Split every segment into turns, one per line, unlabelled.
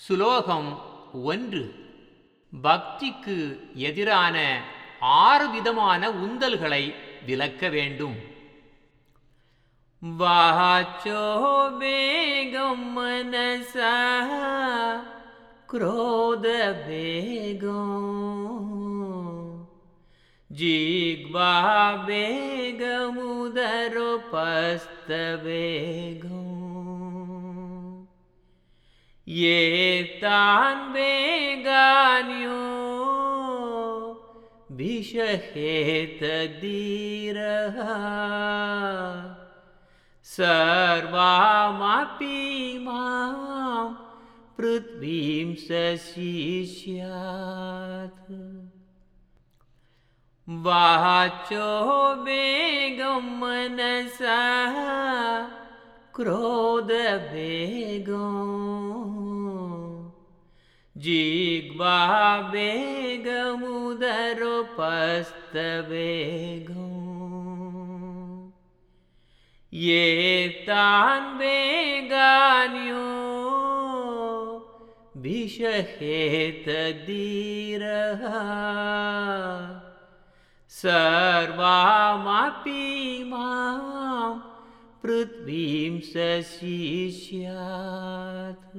சுலோகம் ஒன்று பக்திக்கு எதிரான ஆறு விதமான உந்தல்களை விலக்க வேண்டும் வாச்சோ வேகம் மனசா क्रोध வேகம் जिग्वा वेगमुदरोपस्तवेगम् ये तान् वेगान्यो विषहेतधीरः सर्वामपि मां पृथ्वीं सशिष्यात् वाचो वेगं मनसा क्रोधवेगम् जिग्वा वेगमुदरोपस्तवेगम् ये तान् वेगान्यो विषहेतधीरः सर्वामपि मां पृथ्वीं सशिष्यात्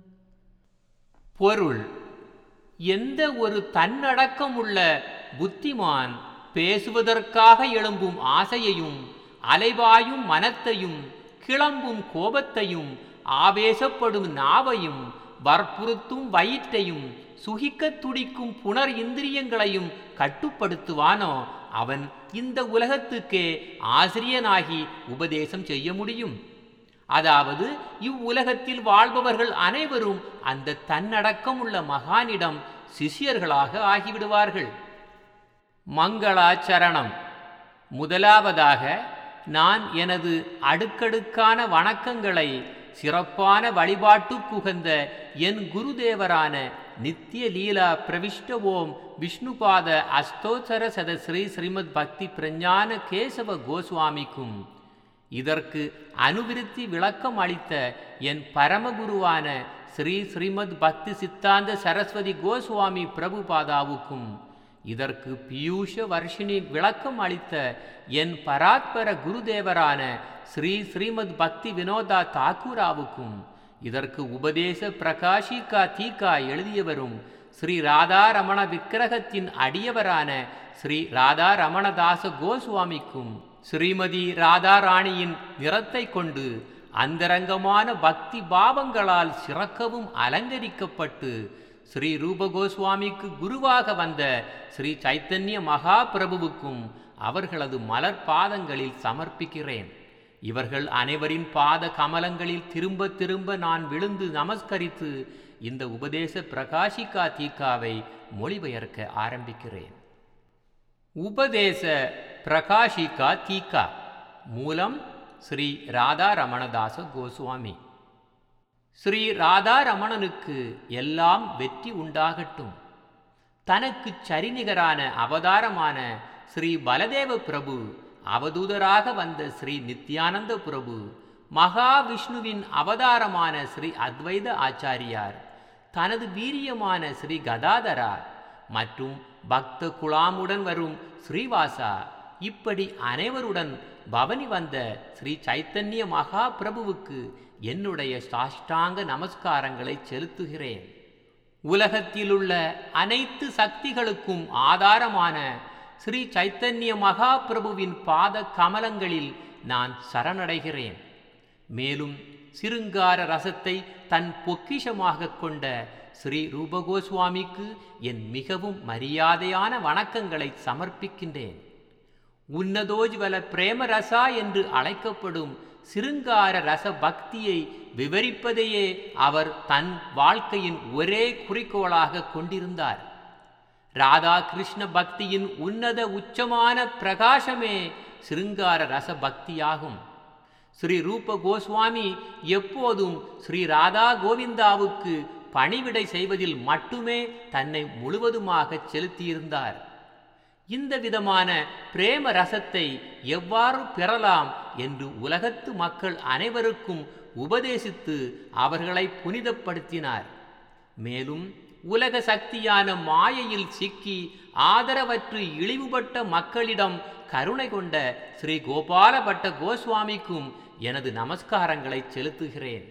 பொருள் எந்த ஒரு தன்னடக்கம் உள்ள புத்திமான் பேசுவதற்காக எழும்பும் ஆசையையும் அலைவாயும் மனத்தையும் கிளம்பும் கோபத்தையும் ஆவேசப்படும் நாவையும் வற்புறுத்தும் வயிற்றையும் சுகிக்கத் துடிக்கும் புனர் இந்திரியங்களையும் கட்டுப்படுத்துவானோ அவன் இந்த உலகத்துக்கே ஆசிரியனாகி உபதேசம் செய்ய முடியும் அதாவது இவ்வுலகத்தில் வாழ்பவர்கள் அனைவரும் அந்த தன்னடக்கம் உள்ள மகானிடம் சிஷ்யர்களாக ஆகிவிடுவார்கள் மங்களாச்சரணம் முதலாவதாக நான் எனது அடுக்கடுக்கான வணக்கங்களை சிறப்பான வழிபாட்டுக்குகந்த என் குருதேவரான நித்திய லீலா பிரவிஷ்ட ஓம் விஷ்ணுபாத அஸ்தோச்சர சத ஸ்ரீ ஸ்ரீமத் பக்தி பிரஞான கேசவ கோஸ்வாமிக்கும் இதற்கு அனுவிருத்தி விளக்கம் அளித்த என் பரமகுருவான ஸ்ரீ ஸ்ரீமத் பக்தி சித்தாந்த சரஸ்வதி கோஸ்வாமி பிரபுபாதாவுக்கும் இதற்கு பியூஷ வர்ஷினி விளக்கம் அளித்த என் பராத்பர குருதேவரான ஸ்ரீ ஸ்ரீமத் பக்தி வினோதா தாக்கூராவுக்கும் இதற்கு உபதேச பிரகாஷிகா தீகா எழுதியவரும் ஸ்ரீ ராதாரமண விக்கிரகத்தின் அடியவரான ஸ்ரீ ராதா ரமணதாச கோஸ்வாமிக்கும் ஸ்ரீமதி ராதாராணியின் நிறத்தை கொண்டு அந்தரங்கமான பக்தி பாவங்களால் சிறக்கவும் அலங்கரிக்கப்பட்டு ஸ்ரீ ரூப கோஸ்வாமிக்கு குருவாக வந்த ஸ்ரீ சைத்தன்ய மகாபிரபுவுக்கும் அவர்களது மலர் பாதங்களில் சமர்ப்பிக்கிறேன் இவர்கள் அனைவரின் பாத கமலங்களில் திரும்ப திரும்ப நான் விழுந்து நமஸ்கரித்து இந்த உபதேச பிரகாஷிகா தீக்காவை மொழிபெயர்க்க ஆரம்பிக்கிறேன் உபதேச பிரகாஷிகா தீகா மூலம் ஸ்ரீ ராதா ரமணதாச கோஸ்வாமி ஸ்ரீ ராதா ரமணனுக்கு எல்லாம் வெற்றி உண்டாகட்டும் தனக்கு சரிநிகரான அவதாரமான ஸ்ரீ பலதேவ பிரபு அவதூதராக வந்த ஸ்ரீ நித்யானந்த பிரபு மகாவிஷ்ணுவின் அவதாரமான ஸ்ரீ அத்வைத ஆச்சாரியார் தனது வீரியமான ஸ்ரீ கதாதரார் மற்றும் பக்த குலாமுடன் வரும் ஸ்ரீவாசா இப்படி அனைவருடன் பவனி வந்த ஸ்ரீ சைத்தன்ய மகாபிரபுவுக்கு என்னுடைய சாஷ்டாங்க நமஸ்காரங்களை செலுத்துகிறேன் உலகத்திலுள்ள அனைத்து சக்திகளுக்கும் ஆதாரமான ஸ்ரீ சைத்தன்ய மகாபிரபுவின் பாத கமலங்களில் நான் சரணடைகிறேன் மேலும் சிருங்கார ரசத்தை தன் பொக்கிஷமாக கொண்ட ஸ்ரீ ரூபகோஸ்வாமிக்கு என் மிகவும் மரியாதையான வணக்கங்களை சமர்ப்பிக்கின்றேன் உன்னதோஜ்வல பிரேமரசா என்று அழைக்கப்படும் சிருங்கார ரச பக்தியை விவரிப்பதையே அவர் தன் வாழ்க்கையின் ஒரே குறிக்கோளாக கொண்டிருந்தார் ராதா கிருஷ்ண பக்தியின் உன்னத உச்சமான பிரகாசமே சிருங்கார ரச பக்தியாகும் ஸ்ரீ ரூப கோஸ்வாமி எப்போதும் ஸ்ரீ ராதா கோவிந்தாவுக்கு பணிவிடை செய்வதில் மட்டுமே தன்னை முழுவதுமாக செலுத்தியிருந்தார் இந்த விதமான பிரேம ரசத்தை எவ்வாறு பெறலாம் என்று உலகத்து மக்கள் அனைவருக்கும் உபதேசித்து அவர்களை புனிதப்படுத்தினார் மேலும் உலக சக்தியான மாயையில் சிக்கி ஆதரவற்று இழிவுபட்ட மக்களிடம் கருணை கொண்ட ஸ்ரீ கோபாலபட்ட கோஸ்வாமிக்கும் எனது நமஸ்காரங்களை செலுத்துகிறேன்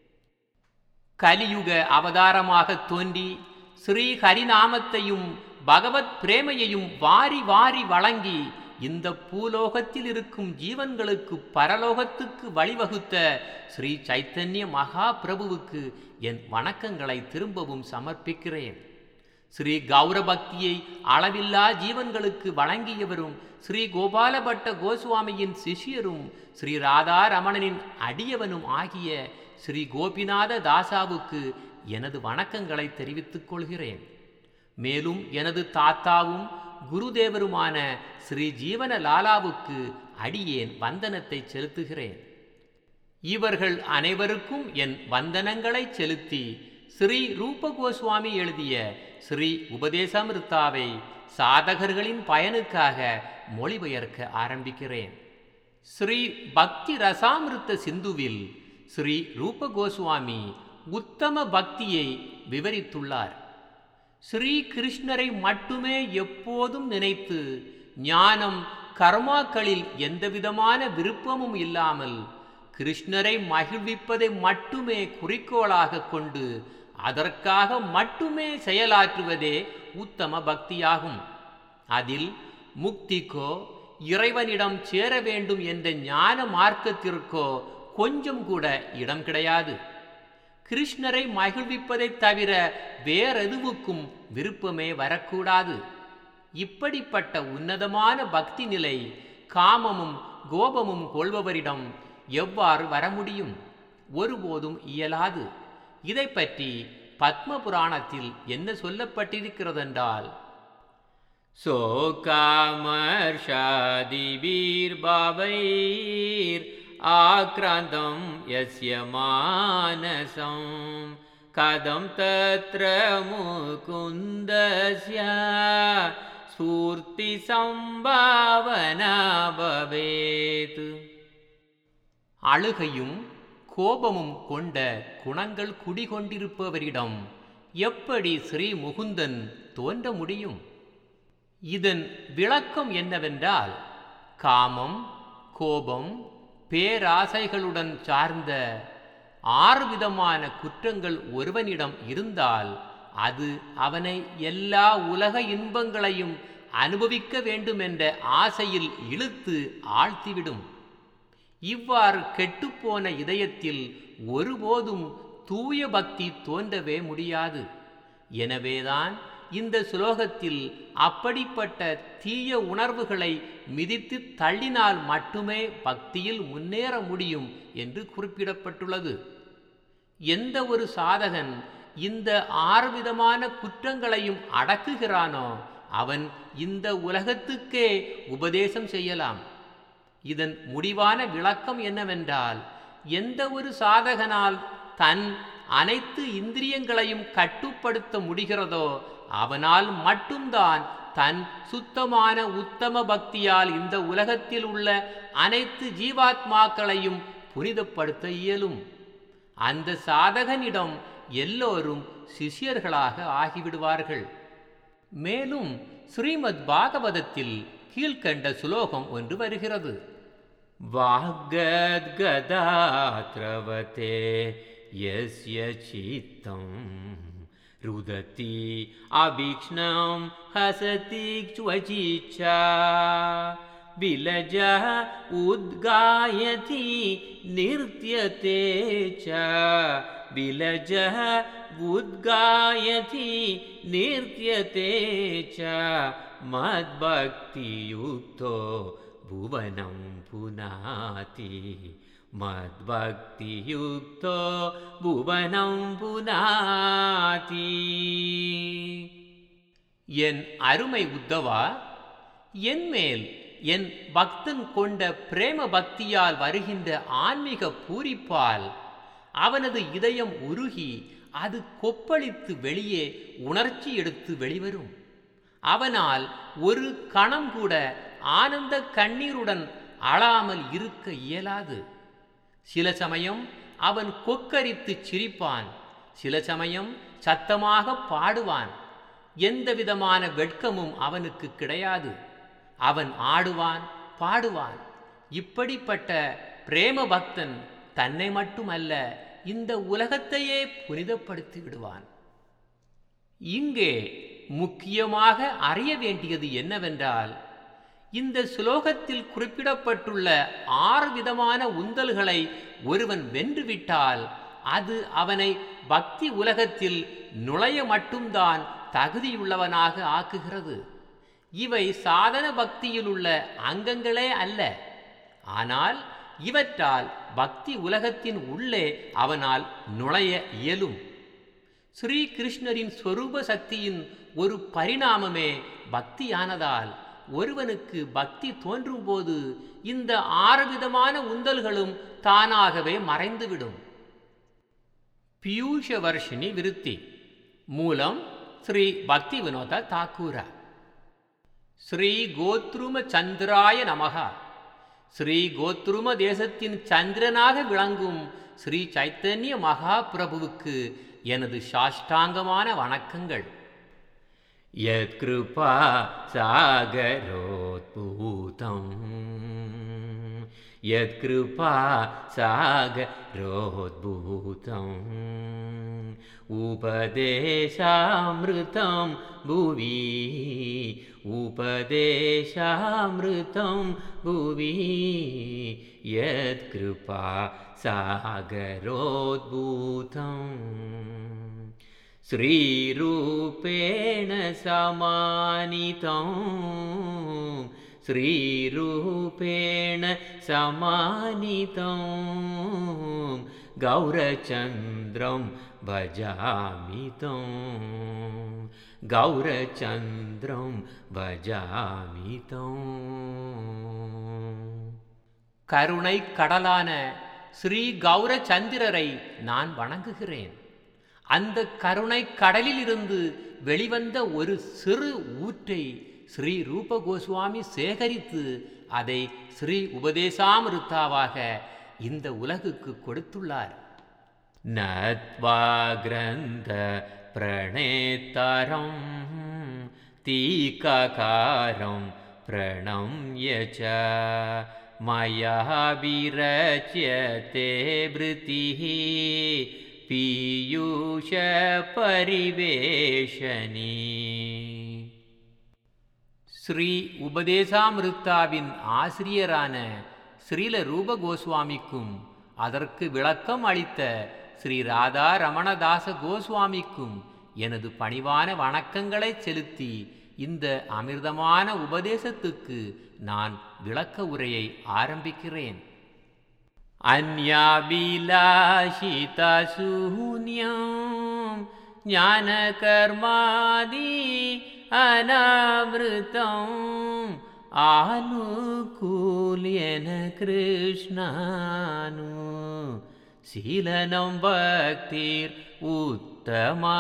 கலியுக அவதாரமாக தோன்றி ஸ்ரீ ஹரிநாமத்தையும் பகவத் பிரேமையையும் வாரி வாரி வழங்கி இந்த பூலோகத்தில் இருக்கும் ஜீவன்களுக்கு பரலோகத்துக்கு வழிவகுத்த ஸ்ரீ சைத்தன்ய மகா பிரபுவுக்கு என் வணக்கங்களை திரும்பவும் சமர்ப்பிக்கிறேன் ஸ்ரீ கௌரபக்தியை அளவில்லா ஜீவன்களுக்கு வழங்கியவரும் ஸ்ரீ கோபாலபட்ட கோஸ்வாமியின் சிஷ்யரும் ஸ்ரீ ராதா ரமணனின் அடியவனும் ஆகிய ஸ்ரீ கோபிநாத தாசாவுக்கு எனது வணக்கங்களை தெரிவித்துக் கொள்கிறேன் மேலும் எனது தாத்தாவும் குருதேவருமான ஸ்ரீ ஜீவன லாலாவுக்கு அடியேன் வந்தனத்தை செலுத்துகிறேன் இவர்கள் அனைவருக்கும் என் வந்தனங்களை செலுத்தி ஸ்ரீ ரூப கோஸ்வாமி எழுதிய ஸ்ரீ உபதேசமிருத்தாவை சாதகர்களின் பயனுக்காக மொழிபெயர்க்க ஆரம்பிக்கிறேன் ஸ்ரீ பக்தி ரசாமிருத்த சிந்துவில் ஸ்ரீ ரூப கோஸ்வாமி உத்தம பக்தியை விவரித்துள்ளார் ஸ்ரீ கிருஷ்ணரை மட்டுமே எப்போதும் நினைத்து ஞானம் கர்மாக்களில் எந்தவிதமான விருப்பமும் இல்லாமல் கிருஷ்ணரை மகிழ்விப்பதை மட்டுமே குறிக்கோளாக கொண்டு அதற்காக மட்டுமே செயலாற்றுவதே உத்தம பக்தியாகும் அதில் முக்திக்கோ இறைவனிடம் சேர வேண்டும் என்ற ஞான மார்க்கத்திற்கோ கொஞ்சம் கூட இடம் கிடையாது கிருஷ்ணரை மகிழ்விப்பதைத் தவிர வேறெதுவுக்கும் விருப்பமே வரக்கூடாது இப்படிப்பட்ட உன்னதமான பக்தி நிலை காமமும் கோபமும் கொள்பவரிடம் எவ்வாறு வர முடியும் ஒருபோதும் இயலாது இதை பற்றி பத்ம புராணத்தில் என்ன சொல்லப்பட்டிருக்கிறதென்றால் சோகாமர்ஷாதிபீர்பாவைர் ஆக்ராந்தம் யஸ்ய மானசம் கதம் தத்ர முகுந்தஸ்ய ஸ்பூர்த்தி சம்பாவனா பவேத் அழுகையும் கோபமும் கொண்ட குணங்கள் குடிகொண்டிருப்பவரிடம் எப்படி ஸ்ரீ முகுந்தன் தோன்ற முடியும் இதன் விளக்கம் என்னவென்றால் காமம் கோபம் பேராசைகளுடன் சார்ந்த ஆறு விதமான குற்றங்கள் ஒருவனிடம் இருந்தால் அது அவனை எல்லா உலக இன்பங்களையும் அனுபவிக்க வேண்டுமென்ற ஆசையில் இழுத்து ஆழ்த்திவிடும் இவ்வாறு கெட்டுப்போன இதயத்தில் ஒருபோதும் தூய பக்தி தோன்றவே முடியாது எனவேதான் இந்த சுலோகத்தில் அப்படிப்பட்ட தீய உணர்வுகளை மிதித்து தள்ளினால் மட்டுமே பக்தியில் முன்னேற முடியும் என்று குறிப்பிடப்பட்டுள்ளது எந்த ஒரு சாதகன் இந்த ஆறு விதமான குற்றங்களையும் அடக்குகிறானோ அவன் இந்த உலகத்துக்கே உபதேசம் செய்யலாம் இதன் முடிவான விளக்கம் என்னவென்றால் எந்த ஒரு சாதகனால் தன் அனைத்து இந்திரியங்களையும் கட்டுப்படுத்த முடிகிறதோ அவனால் மட்டும்தான் தன் சுத்தமான உத்தம பக்தியால் இந்த உலகத்தில் உள்ள அனைத்து ஜீவாத்மாக்களையும் புனிதப்படுத்த இயலும் அந்த சாதகனிடம் எல்லோரும் சிஷ்யர்களாக ஆகிவிடுவார்கள் மேலும் ஸ்ரீமத் பாகவதத்தில் கீழ்கண்ட சுலோகம் ஒன்று வருகிறது வாகத்கதாத்ரவதே யஸ்ய சித்தம் रुदति अभीक्ष्णं हसति च्वचिच्छा विलजः उद्गायति नृत्यते च विलजः उद्गायति नृत्यते च मद्भक्तियुक्तो भुवनं पुनाति மத்பக்தியுக்தோ புவனம் புனாதி என் அருமை உத்தவா என் மேல் என் பக்தன் கொண்ட பிரேம பக்தியால் வருகின்ற ஆன்மீக பூரிப்பால் அவனது இதயம் உருகி அது கொப்பளித்து வெளியே உணர்ச்சி எடுத்து வெளிவரும் அவனால் ஒரு கணம் கூட ஆனந்த கண்ணீருடன் அழாமல் இருக்க இயலாது சில சமயம் அவன் கொக்கரித்து சிரிப்பான் சில சமயம் சத்தமாக பாடுவான் எந்த விதமான வெட்கமும் அவனுக்கு கிடையாது அவன் ஆடுவான் பாடுவான் இப்படிப்பட்ட பிரேம பக்தன் தன்னை மட்டுமல்ல இந்த உலகத்தையே புனிதப்படுத்தி விடுவான் இங்கே முக்கியமாக அறிய வேண்டியது என்னவென்றால் இந்த சுலோகத்தில் குறிப்பிடப்பட்டுள்ள ஆறு விதமான உந்தல்களை ஒருவன் வென்றுவிட்டால் அது அவனை பக்தி உலகத்தில் நுழைய மட்டும்தான் தகுதியுள்ளவனாக ஆக்குகிறது இவை சாதன பக்தியில் உள்ள அங்கங்களே அல்ல ஆனால் இவற்றால் பக்தி உலகத்தின் உள்ளே அவனால் நுழைய இயலும் ஸ்ரீ கிருஷ்ணரின் ஸ்வரூப சக்தியின் ஒரு பரிணாமமே பக்தியானதால் ஒருவனுக்கு பக்தி தோன்றும்போது இந்த ஆறு விதமான உந்தல்களும் தானாகவே மறைந்துவிடும் பியூஷ வர்ஷினி விருத்தி மூலம் ஸ்ரீ பக்தி வினோத தாக்கூர ஸ்ரீ கோத்ரும சந்திராய நமகா ஸ்ரீ கோத்ரும தேசத்தின் சந்திரனாக விளங்கும் ஸ்ரீ சைத்தன்ய மகாபிரபுவுக்கு எனது சாஷ்டாங்கமான வணக்கங்கள்
यत्कृपा सागरोद्भूतम् यत्कृपा सागरोद्भूतम् उपदेशामृतं भुवि उपदेशामृतं भुवि यत्कृपा सागरोद्भूतम् श्रीरूपेण समानितं श्रीरूपेण समानितं गौरचन्द्रं भजामि तं गौरचन्द्रं भजामि तं
கருணை கடலான ஸ்ரீ கௌரச்சந்திரரை நான் வணங்குகிறேன் அந்த கருணை கடலிலிருந்து வெளிவந்த ஒரு சிறு ஊற்றை ஸ்ரீ ரூப கோஸ்வாமி சேகரித்து அதை ஸ்ரீ உபதேசாமிருத்தாவாக இந்த உலகுக்கு கொடுத்துள்ளார்
नत्वा ग्रन्थ प्रणेतरं तीकाकारं प्रणम्य च मया विरच्यते वृत्तिः पीयूषपरिवेशनी
ஸ்ரீ உபதேசாமிருத்தாவின் ஆசிரியரான ஸ்ரீல ரூப கோஸ்வாமிக்கும் அதற்கு விளக்கம் அளித்த ஸ்ரீ ராதா ரமணதாச கோஸ்வாமிக்கும் எனது பணிவான வணக்கங்களை செலுத்தி இந்த அமிர்தமான உபதேசத்துக்கு நான் விளக்க உரையை ஆரம்பிக்கிறேன்
अन्याभिलाषितशून्यं ज्ञानकर्मादि अनावृतम् आनुकूल्येन कृष्णानु शीलनं भक्तिर् उत्तमा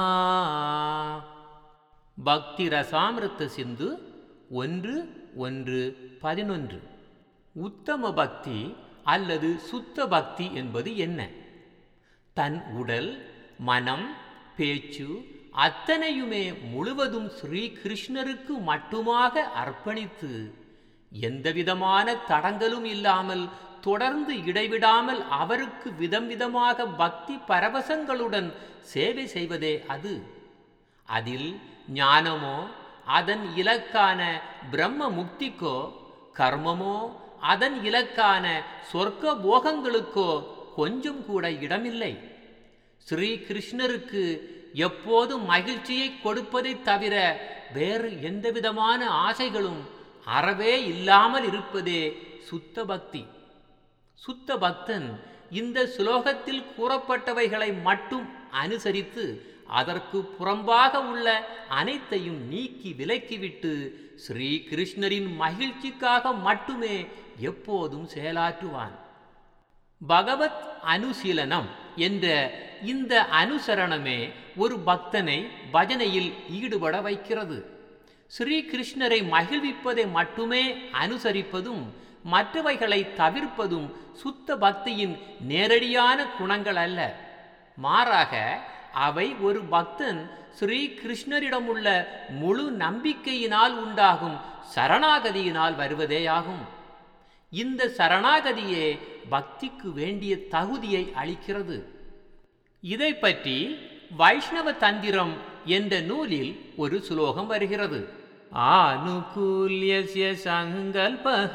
பக்தி ரசாமிருத்த சிந்து ஒன்று ஒன்று பதினொன்று உத்தம பக்தி அல்லது சுத்த பக்தி என்பது என்ன தன் உடல் மனம் பேச்சு அத்தனையுமே முழுவதும் ஸ்ரீ கிருஷ்ணருக்கு மட்டுமாக அர்ப்பணித்து எந்தவிதமான தடங்கலும் இல்லாமல் தொடர்ந்து இடைவிடாமல் அவருக்கு விதம் விதமாக பக்தி பரவசங்களுடன் சேவை செய்வதே அது அதில் ஞானமோ அதன் இலக்கான பிரம்ம முக்திக்கோ கர்மமோ அதன் இலக்கான சொர்க்க போகங்களுக்கோ கொஞ்சம் கூட இடமில்லை ஸ்ரீ கிருஷ்ணருக்கு எப்போதும் மகிழ்ச்சியை கொடுப்பதைத் தவிர வேறு எந்தவிதமான ஆசைகளும் அறவே இல்லாமல் இருப்பதே சுத்த பக்தி சுத்த பக்தன் இந்த சுலோகத்தில் கூறப்பட்டவைகளை மட்டும் அனுசரித்து அதற்கு புறம்பாக உள்ள அனைத்தையும் நீக்கி விலக்கிவிட்டு ஸ்ரீ கிருஷ்ணரின் மகிழ்ச்சிக்காக மட்டுமே எப்போதும் செயலாற்றுவான் பகவத் அனுசீலனம் என்ற இந்த அனுசரணமே ஒரு பக்தனை பஜனையில் ஈடுபட வைக்கிறது ஸ்ரீ கிருஷ்ணரை மகிழ்விப்பதை மட்டுமே அனுசரிப்பதும் மற்றவைகளை தவிர்ப்பதும் சுத்த பக்தியின் நேரடியான குணங்கள் அல்ல மாறாக அவை ஒரு பக்தன் ஸ்ரீ கிருஷ்ணரிடம் உள்ள முழு நம்பிக்கையினால் உண்டாகும் சரணாகதியினால் வருவதேயாகும் இந்த சரணாகதியே பக்திக்கு வேண்டிய தகுதியை அளிக்கிறது இதை பற்றி வைஷ்ணவ தந்திரம் என்ற நூலில் ஒரு சுலோகம் வருகிறது
आनुकूल्यस्य सङ्कल्पः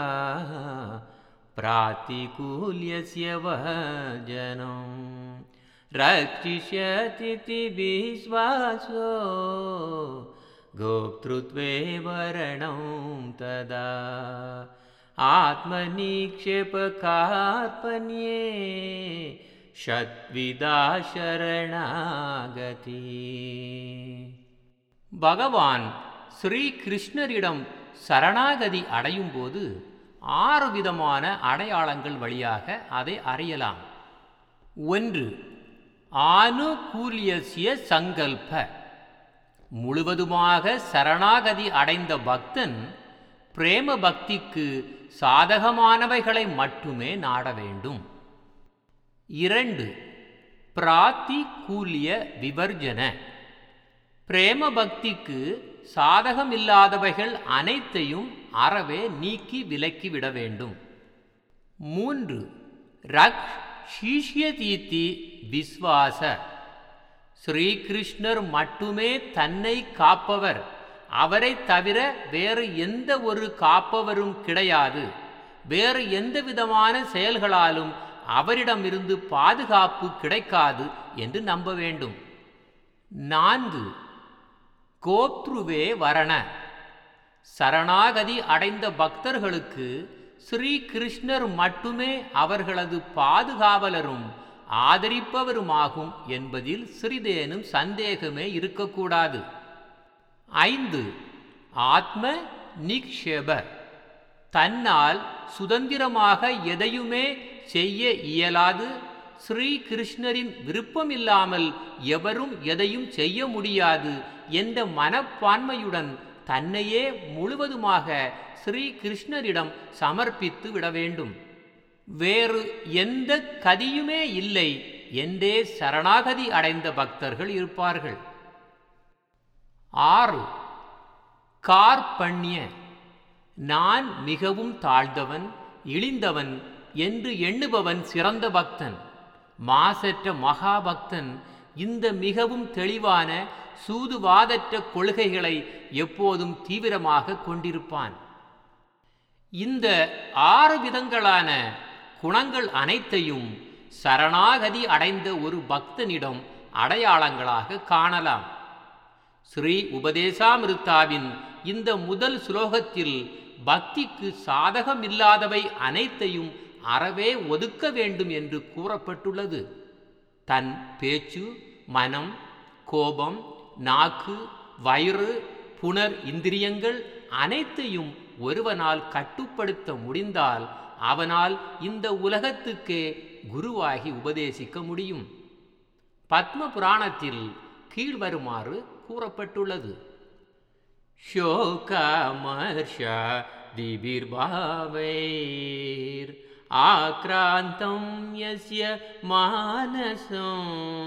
प्रातिकूल्यस्य वजनं रक्षिष्यतीति विश्वासो गोप्तृत्वे वरणं तदा आत्मनिक्षेपकार्पण्ये षट्विधा शरणागति
பகவான் ஸ்ரீ கிருஷ்ணரிடம் சரணாகதி அடையும் போது ஆறு விதமான அடையாளங்கள் வழியாக அதை அறியலாம் ஒன்று ஆனுகூலியசிய சங்கல்ப முழுவதுமாக சரணாகதி அடைந்த பக்தன் பிரேம பக்திக்கு சாதகமானவைகளை மட்டுமே நாட வேண்டும் இரண்டு பிராத்திகூலிய விவர்ஜன பிரேம பக்திக்கு சாதகமில்லாதவைகள் அனைத்தையும் அறவே நீக்கி விலக்கி விட வேண்டும் மூன்று ரக் ஷீஷ்யதீத்தி விஸ்வாச ஸ்ரீகிருஷ்ணர் மட்டுமே தன்னை காப்பவர் அவரை தவிர வேறு எந்த ஒரு காப்பவரும் கிடையாது வேறு எந்த விதமான செயல்களாலும் அவரிடமிருந்து பாதுகாப்பு கிடைக்காது என்று நம்ப வேண்டும் நான்கு கோத்ருவே வரண சரணாகதி அடைந்த பக்தர்களுக்கு ஸ்ரீ கிருஷ்ணர் மட்டுமே அவர்களது பாதுகாவலரும் ஆதரிப்பவருமாகும் என்பதில் சிறிதேனும் சந்தேகமே இருக்கக்கூடாது ஐந்து ஆத்ம நிக்ஷேப தன்னால் சுதந்திரமாக எதையுமே செய்ய இயலாது ஸ்ரீ கிருஷ்ணரின் விருப்பமில்லாமல் எவரும் எதையும் செய்ய முடியாது என்ற மனப்பான்மையுடன் தன்னையே முழுவதுமாக ஸ்ரீ கிருஷ்ணரிடம் சமர்ப்பித்து விட வேண்டும் வேறு எந்த கதியுமே இல்லை என்றே சரணாகதி அடைந்த பக்தர்கள் இருப்பார்கள் ஆறு கார்பண்ய நான் மிகவும் தாழ்ந்தவன் இழிந்தவன் என்று எண்ணுபவன் சிறந்த பக்தன் மாசற்ற மகாபக்தன் இந்த மிகவும் தெளிவான சூதுவாதற்ற கொள்கைகளை எப்போதும் தீவிரமாக கொண்டிருப்பான் இந்த ஆறு விதங்களான குணங்கள் அனைத்தையும் சரணாகதி அடைந்த ஒரு பக்தனிடம் அடையாளங்களாக காணலாம் ஸ்ரீ உபதேசாமிருத்தாவின் இந்த முதல் சுலோகத்தில் பக்திக்கு சாதகமில்லாதவை அனைத்தையும் அறவே ஒதுக்க வேண்டும் என்று கூறப்பட்டுள்ளது தன் பேச்சு மனம் கோபம் நாக்கு வயிறு புனர் இந்திரியங்கள் அனைத்தையும் ஒருவனால் கட்டுப்படுத்த முடிந்தால் அவனால் இந்த உலகத்துக்கே குருவாகி உபதேசிக்க முடியும் பத்ம புராணத்தில் கீழ்வருமாறு கூறப்பட்டுள்ளது
शोकामर्षा दिभिर्भावैर् आक्रान्तं यस्य मानसं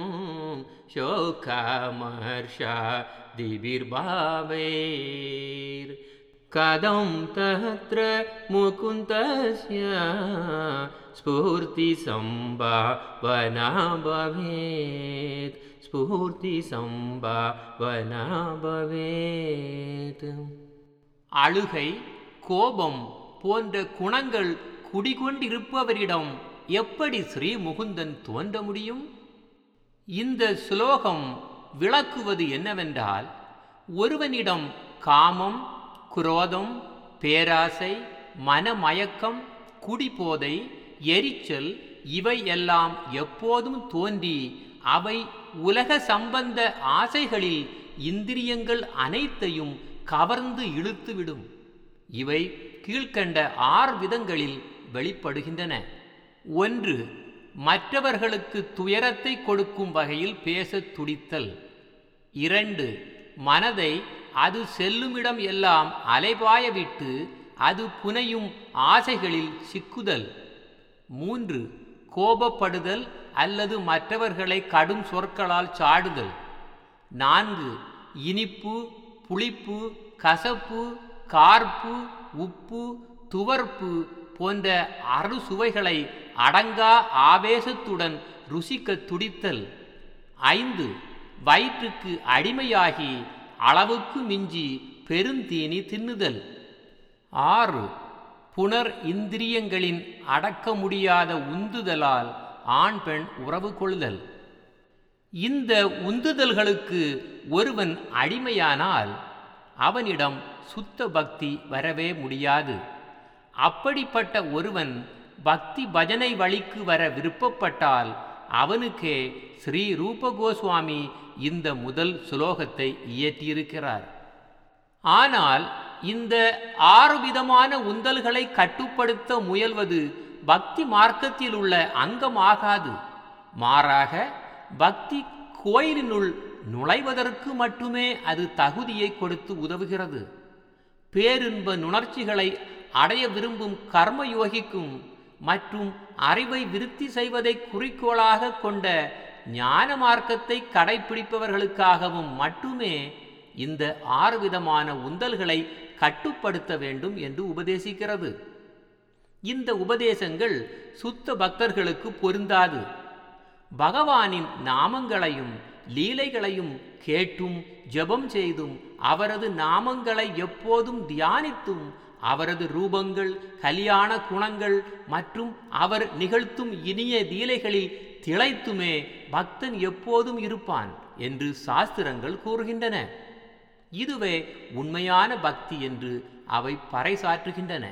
शोकामर्षा दिभिर्भावैर् कदं तत्र मुकुन्दस्य स्फूर्तिसम्भावना भवेत् स्फूर्तिसम्भावना भवेत्
அழுகை கோபம் போன்ற குணங்கள் குடிகொண்டிருப்பவரிடம் எப்படி ஸ்ரீ முகுந்தன் தோன்ற முடியும் இந்த சுலோகம் விளக்குவது என்னவென்றால் ஒருவனிடம் காமம் குரோதம் பேராசை மனமயக்கம் குடிபோதை எரிச்சல் இவை எல்லாம் எப்போதும் தோன்றி அவை உலக சம்பந்த ஆசைகளில் இந்திரியங்கள் அனைத்தையும் கவர்ந்து இழுத்துவிடும் இவை கீழ்க்கண்ட ஆறு விதங்களில் வெளிப்படுகின்றன ஒன்று மற்றவர்களுக்கு துயரத்தை கொடுக்கும் வகையில் பேசத் துடித்தல் இரண்டு மனதை அது செல்லுமிடம் எல்லாம் அலைபாய விட்டு அது புனையும் ஆசைகளில் சிக்குதல் மூன்று கோபப்படுதல் அல்லது மற்றவர்களை கடும் சொற்களால் சாடுதல் நான்கு இனிப்பு புளிப்பு கசப்பு கார்ப்பு உப்பு துவர்ப்பு போன்ற அறுசுவைகளை அடங்கா ஆவேசத்துடன் ருசிக்க துடித்தல் ஐந்து வயிற்றுக்கு அடிமையாகி அளவுக்கு மிஞ்சி பெருந்தீனி தின்னுதல் ஆறு புனர் இந்திரியங்களின் அடக்க முடியாத உந்துதலால் ஆண் பெண் உறவு கொள்தல் இந்த உந்துதல்களுக்கு ஒருவன் அடிமையானால் அவனிடம் சுத்த பக்தி வரவே முடியாது அப்படிப்பட்ட ஒருவன் பக்தி பஜனை வழிக்கு வர விருப்பப்பட்டால் அவனுக்கே ஸ்ரீ ரூப கோஸ்வாமி இந்த முதல் சுலோகத்தை இயற்றியிருக்கிறார் ஆனால் இந்த ஆறு விதமான உந்தல்களை கட்டுப்படுத்த முயல்வது பக்தி மார்க்கத்தில் உள்ள அங்கமாகாது மாறாக பக்தி கோயிலினுள் நுழைவதற்கு மட்டுமே அது தகுதியை கொடுத்து உதவுகிறது பேரின்ப நுணர்ச்சிகளை அடைய விரும்பும் கர்மயோகிக்கும் மற்றும் அறிவை விருத்தி செய்வதை குறிக்கோளாக கொண்ட ஞான மார்க்கத்தை கடைபிடிப்பவர்களுக்காகவும் மட்டுமே இந்த ஆறு விதமான உந்தல்களை கட்டுப்படுத்த வேண்டும் என்று உபதேசிக்கிறது இந்த உபதேசங்கள் சுத்த பக்தர்களுக்கு பொருந்தாது பகவானின் நாமங்களையும் லீலைகளையும் கேட்டும் ஜெபம் செய்தும் அவரது நாமங்களை எப்போதும் தியானித்தும் அவரது ரூபங்கள் கல்யாண குணங்கள் மற்றும் அவர் நிகழ்த்தும் இனிய லீலைகளில் திளைத்துமே பக்தன் எப்போதும் இருப்பான் என்று சாஸ்திரங்கள் கூறுகின்றன இதுவே உண்மையான பக்தி என்று அவை பறைசாற்றுகின்றன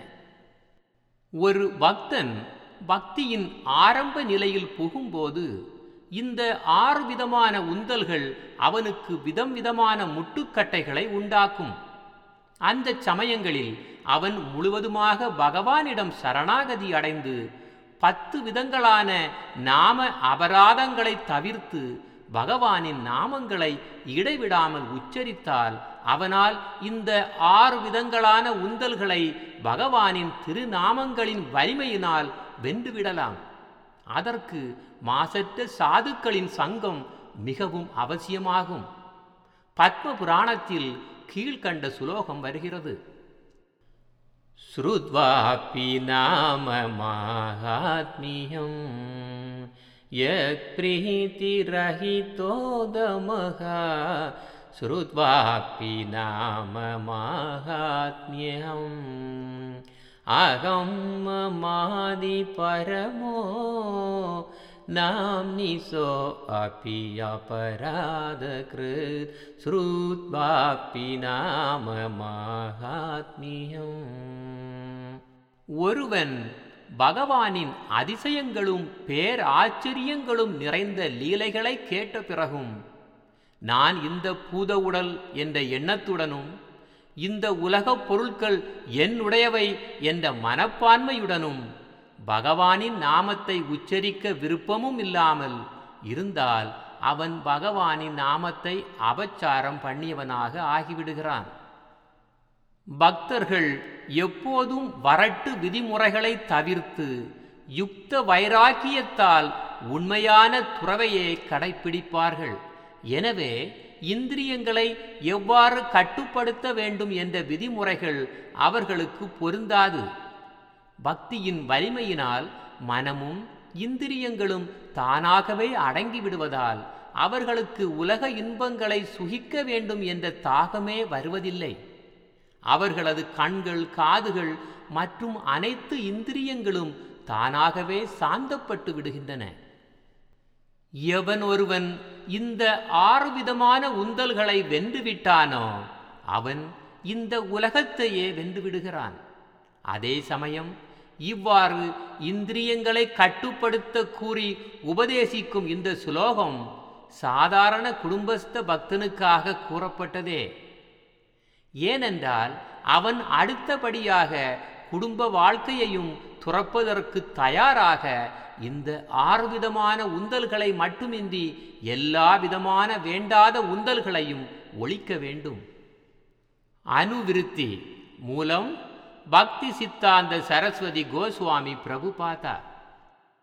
ஒரு பக்தன் பக்தியின் ஆரம்ப நிலையில் புகும்போது இந்த ஆறு விதமான உந்தல்கள் அவனுக்கு விதம் விதமான முட்டுக்கட்டைகளை உண்டாக்கும் அந்த சமயங்களில் அவன் முழுவதுமாக பகவானிடம் சரணாகதி அடைந்து பத்து விதங்களான நாம அபராதங்களை தவிர்த்து பகவானின் நாமங்களை இடைவிடாமல் உச்சரித்தால் அவனால் இந்த ஆறு விதங்களான உந்தல்களை பகவானின் திருநாமங்களின் வலிமையினால் வென்றுவிடலாம் அதற்கு மாசற்ற சாதுக்களின் சங்கம் மிகவும் அவசியமாகும் பத்ம புராணத்தில் கீழ்கண்ட சுலோகம் வருகிறது
श्रुत्वापि नाम माहात्म्यं यत्प्रीतिरहितोदमः श्रुत्वापि नाम माहात्म्यम् अहं ममादिपरमो नाम्निसो अपि अपराधकृत् श्रुत्वापि नाम माहात्म्यम्
ஒருவன் பகவானின் அதிசயங்களும் பேராச்சரியங்களும் நிறைந்த லீலைகளை கேட்ட பிறகும் நான் இந்த பூத உடல் என்ற எண்ணத்துடனும் இந்த உலகப் பொருட்கள் என்னுடையவை என்ற மனப்பான்மையுடனும் பகவானின் நாமத்தை உச்சரிக்க விருப்பமும் இல்லாமல் இருந்தால் அவன் பகவானின் நாமத்தை அபச்சாரம் பண்ணியவனாக ஆகிவிடுகிறான் பக்தர்கள் எப்போதும் வரட்டு விதிமுறைகளை தவிர்த்து யுக்த வைராக்கியத்தால் உண்மையான துறவையே கடைப்பிடிப்பார்கள் எனவே இந்திரியங்களை எவ்வாறு கட்டுப்படுத்த வேண்டும் என்ற விதிமுறைகள் அவர்களுக்கு பொருந்தாது பக்தியின் வலிமையினால் மனமும் இந்திரியங்களும் தானாகவே அடங்கிவிடுவதால் அவர்களுக்கு உலக இன்பங்களை சுகிக்க வேண்டும் என்ற தாகமே வருவதில்லை அவர்களது கண்கள் காதுகள் மற்றும் அனைத்து இந்திரியங்களும் தானாகவே சாந்தப்பட்டு விடுகின்றன எவன் ஒருவன் இந்த ஆறு விதமான உந்தல்களை வென்றுவிட்டானோ அவன் இந்த உலகத்தையே வென்று விடுகிறான் அதே சமயம் இவ்வாறு இந்திரியங்களை கட்டுப்படுத்த கூறி உபதேசிக்கும் இந்த சுலோகம் சாதாரண குடும்பஸ்த பக்தனுக்காக கூறப்பட்டதே ஏனென்றால் அவன் அடுத்தபடியாக குடும்ப வாழ்க்கையையும் துறப்பதற்கு தயாராக இந்த ஆறு விதமான உந்தல்களை மட்டுமின்றி எல்லா விதமான வேண்டாத உந்தல்களையும் ஒழிக்க வேண்டும் அனுவிருத்தி மூலம் பக்தி சித்தாந்த சரஸ்வதி கோஸ்வாமி பிரபுபாதா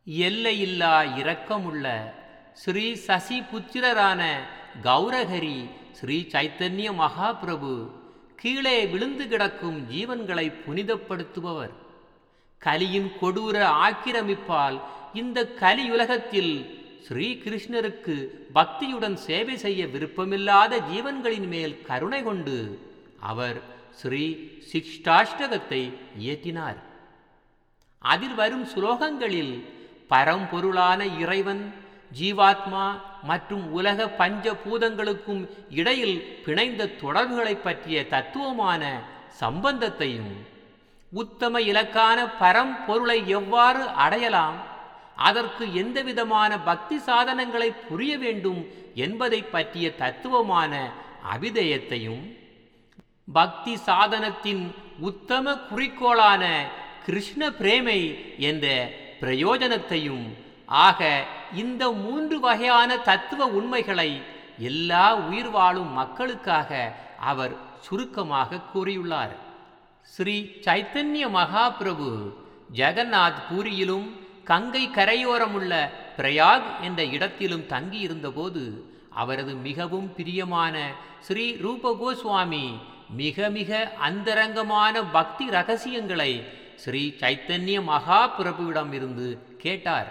எல்லையில்லா இரக்கமுள்ள ஸ்ரீ சசி புத்திரரான கௌரஹரி ஸ்ரீ சைத்தன்ய மகாபிரபு கீழே விழுந்து கிடக்கும் ஜீவன்களை புனிதப்படுத்துபவர் கலியின் கொடூர ஆக்கிரமிப்பால் இந்த கலியுலகத்தில் ஸ்ரீ கிருஷ்ணருக்கு பக்தியுடன் சேவை செய்ய விருப்பமில்லாத ஜீவன்களின் மேல் கருணை கொண்டு அவர் ஸ்ரீ சிக்ஷ்டாஷ்டகத்தை இயற்றினார் அதில் வரும் சுலோகங்களில் பரம்பொருளான இறைவன் ஜீவாத்மா மற்றும் உலக பஞ்ச பூதங்களுக்கும் இடையில் பிணைந்த தொடர்புகளை பற்றிய தத்துவமான சம்பந்தத்தையும் உத்தம இலக்கான பரம்பொருளை எவ்வாறு அடையலாம் அதற்கு எந்தவிதமான பக்தி சாதனங்களை புரிய வேண்டும் என்பதை பற்றிய தத்துவமான அபிதயத்தையும் பக்தி சாதனத்தின் உத்தம குறிக்கோளான கிருஷ்ண பிரேமை என்ற பிரயோஜனத்தையும் ஆக இந்த மூன்று வகையான தத்துவ உண்மைகளை எல்லா உயிர் வாழும் மக்களுக்காக அவர் சுருக்கமாக கூறியுள்ளார் ஸ்ரீ சைத்தன்ய மகாபிரபு ஜெகநாத் பூரியிலும் கங்கை கரையோரமுள்ள பிரயாக் என்ற இடத்திலும் தங்கியிருந்தபோது அவரது மிகவும் பிரியமான ஸ்ரீ ரூப கோஸ்வாமி மிக மிக அந்தரங்கமான பக்தி ரகசியங்களை ஸ்ரீ சைத்தன்ய மகாபிரபுவிடம் இருந்து கேட்டார்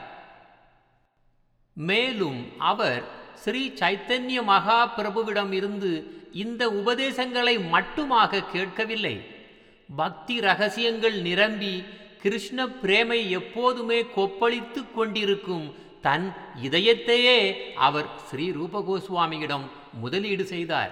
மேலும் அவர் ஸ்ரீ சைத்தன்ய மகாபிரபுவிடம் இருந்து இந்த உபதேசங்களை மட்டுமாக கேட்கவில்லை பக்தி ரகசியங்கள் நிரம்பி கிருஷ்ண பிரேமை எப்போதுமே கொப்பளித்து கொண்டிருக்கும் தன் இதயத்தையே அவர் ஸ்ரீ ரூபகோஸ்வாமியிடம் முதலீடு செய்தார்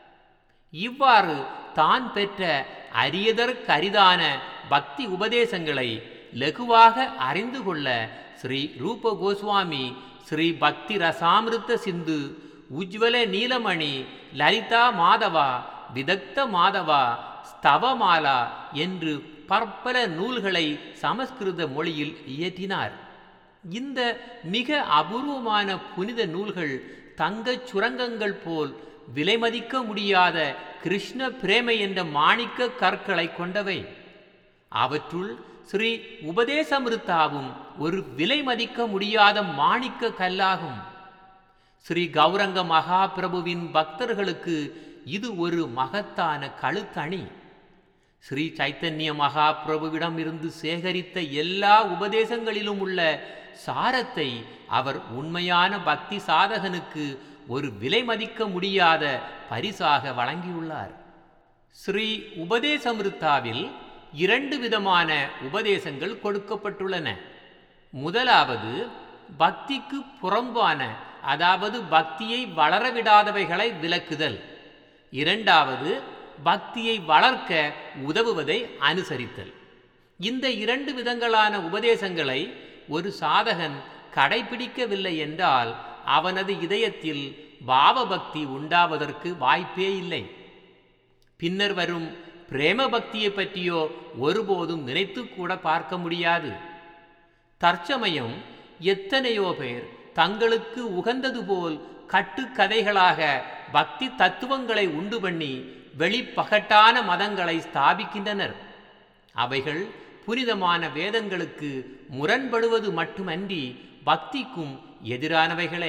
இவ்வாறு தான் பெற்ற அரியதற்கரிதான பக்தி உபதேசங்களை லகுவாக அறிந்து கொள்ள ஸ்ரீ ரூப கோஸ்வாமி ஸ்ரீ பக்தி ரசாமிருத்த சிந்து உஜ்வல நீலமணி லலிதா மாதவா விதக்த மாதவா ஸ்தவமாலா என்று பற்பல நூல்களை சமஸ்கிருத மொழியில் இயற்றினார் இந்த மிக அபூர்வமான புனித நூல்கள் தங்கச் சுரங்கங்கள் போல் விலைமதிக்க முடியாத கிருஷ்ண பிரேமை என்ற மாணிக்க கற்களை கொண்டவை அவற்றுள் ஸ்ரீ உபதேசமிருத்தாவும் ஒரு விலை மதிக்க முடியாத மாணிக்க கல்லாகும் ஸ்ரீ கௌரங்க மகாபிரபுவின் பக்தர்களுக்கு இது ஒரு மகத்தான கழுத்தணி ஸ்ரீ சைத்தன்ய மகாபிரபுவிடம் இருந்து சேகரித்த எல்லா உபதேசங்களிலும் உள்ள சாரத்தை அவர் உண்மையான பக்தி சாதகனுக்கு ஒரு விலை மதிக்க முடியாத பரிசாக வழங்கியுள்ளார் ஸ்ரீ உபதேசமிருத்தாவில் இரண்டு விதமான உபதேசங்கள் கொடுக்கப்பட்டுள்ளன முதலாவது பக்திக்கு புறம்பான அதாவது பக்தியை வளரவிடாதவைகளை விலக்குதல் இரண்டாவது பக்தியை வளர்க்க உதவுவதை அனுசரித்தல் இந்த இரண்டு விதங்களான உபதேசங்களை ஒரு சாதகன் கடைபிடிக்கவில்லை என்றால் அவனது இதயத்தில் பாவபக்தி உண்டாவதற்கு வாய்ப்பே இல்லை பின்னர் வரும் பிரேம பக்தியை பற்றியோ ஒருபோதும் நினைத்து கூட பார்க்க முடியாது தற்சமயம் எத்தனையோ பேர் தங்களுக்கு உகந்தது போல் கட்டுக்கதைகளாக பக்தி தத்துவங்களை உண்டு பண்ணி வெளிப்பகட்டான மதங்களை ஸ்தாபிக்கின்றனர் அவைகள் புனிதமான வேதங்களுக்கு முரண்படுவது மட்டுமன்றி பக்திக்கும் எதிரானவைகளே